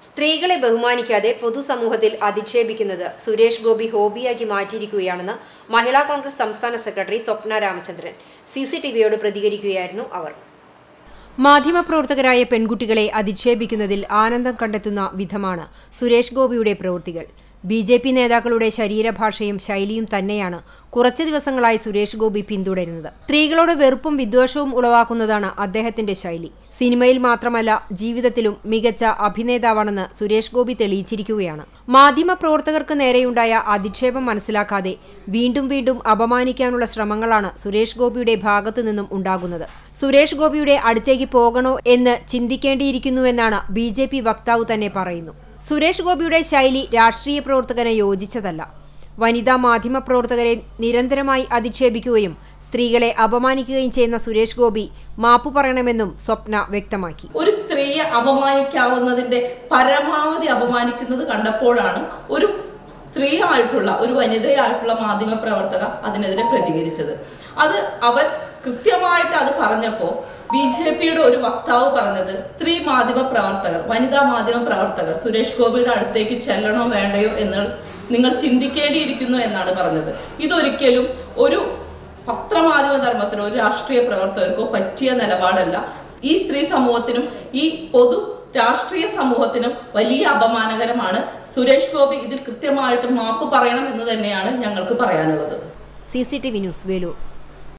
സ്ത്രീകളെ ബഹുമാനിക്കാതെ പൊതുസമൂഹത്തിൽ അധിക്ഷേപിക്കുന്നത് സുരേഷ് ഗോപി ഹോബിയാക്കി മാറ്റിയിരിക്കുകയാണെന്ന് മഹിളാ കോൺഗ്രസ് സംസ്ഥാന secretary Swapna Ramachandran C C T വിയോട് പ്രതികരിക്കുകയായിരുന്നു അവർ മാധ്യമപ്രവർത്തകരായ പെൺകുട്ടികളെ അധിക്ഷേപിക്കുന്നതിൽ ആനന്ദം കണ്ടെത്തുന്ന വിധമാണ് സുരേഷ് ഗോപിയുടെ പ്രവൃത്തികൾ ബി ജെ പി നേതാക്കളുടെ ശരീരഭാഷയും ശൈലിയും തന്നെയാണ് കുറച്ചു ദിവസങ്ങളായി സുരേഷ് ഗോപി പിന്തുടരുന്നത് സ്ത്രീകളോട് വെറുപ്പും വിദ്വേഷവും ഉളവാക്കുന്നതാണ് അദ്ദേഹത്തിന്റെ ശൈലി സിനിമയിൽ മാത്രമല്ല ജീവിതത്തിലും മികച്ച അഭിനേതാവാണെന്ന് സുരേഷ് ഗോപി തെളിയിച്ചിരിക്കുകയാണ് മാധ്യമപ്രവർത്തകർക്ക് നേരെയുണ്ടായ അധിക്ഷേപം മനസ്സിലാക്കാതെ വീണ്ടും വീണ്ടും അപമാനിക്കാനുള്ള ശ്രമങ്ങളാണ് സുരേഷ് ഗോപിയുടെ ഭാഗത്തു നിന്നും ഉണ്ടാകുന്നത് സുരേഷ് ഗോപിയുടെ അടുത്തേക്ക് പോകണോ എന്ന് ചിന്തിക്കേണ്ടിയിരിക്കുന്നുവെന്നാണ് ബി ജെ പി വക്താവ് തന്നെ പറയുന്നു സുരേഷ് ഗോപിയുടെ ശൈലി രാഷ്ട്രീയ പ്രവർത്തകന് യോജിച്ചതല്ല വനിതാ മാധ്യമപ്രവർത്തകരെ നിരന്തരമായി അധിക്ഷേപിക്കുകയും സ്ത്രീകളെ അപമാനിക്കുകയും ചെയ്യുന്ന സുരേഷ് ഗോപി മാപ്പു പറയണമെന്നും സ്വപ്ന വ്യക്തമാക്കി ഒരു സ്ത്രീയെ അപമാനിക്കാവുന്നതിന്റെ പരമാവധി അപമാനിക്കുന്നത് കണ്ടപ്പോഴാണ് ഒരു സ്ത്രീ ആയിട്ടുള്ള ഒരു വനിതയായിട്ടുള്ള മാധ്യമ പ്രവർത്തക അതിനെതിരെ പ്രതികരിച്ചത് അത് അവർ കൃത്യമായിട്ട് അത് പറഞ്ഞപ്പോൾ ബി ജെ പിയുടെ ഒരു വക്താവ് പറഞ്ഞത് സ്ത്രീ മാധ്യമ പ്രവർത്തകർ വനിതാ മാധ്യമ പ്രവർത്തകർ സുരേഷ് ഗോപിയുടെ അടുത്തേക്ക് ചെല്ലണോ വേണ്ടയോ എന്ന് നിങ്ങൾ ചിന്തിക്കേണ്ടിയിരിക്കുന്നു എന്നാണ് പറഞ്ഞത് ഇതൊരിക്കലും ഒരു പത്രമാധ്യമ ധർമ്മത്തിനോ ഒരു രാഷ്ട്രീയ പ്രവർത്തകർക്കോ പറ്റിയ നിലപാടല്ല ഈ സ്ത്രീ സമൂഹത്തിനും ഈ പൊതു രാഷ്ട്രീയ സമൂഹത്തിനും വലിയ അപമാനകരമാണ് സുരേഷ് ഗോപി ഇതിൽ കൃത്യമായിട്ട് മാപ്പ് പറയണം എന്ന് തന്നെയാണ് ഞങ്ങൾക്ക് പറയാനുള്ളത് C C T V news Velur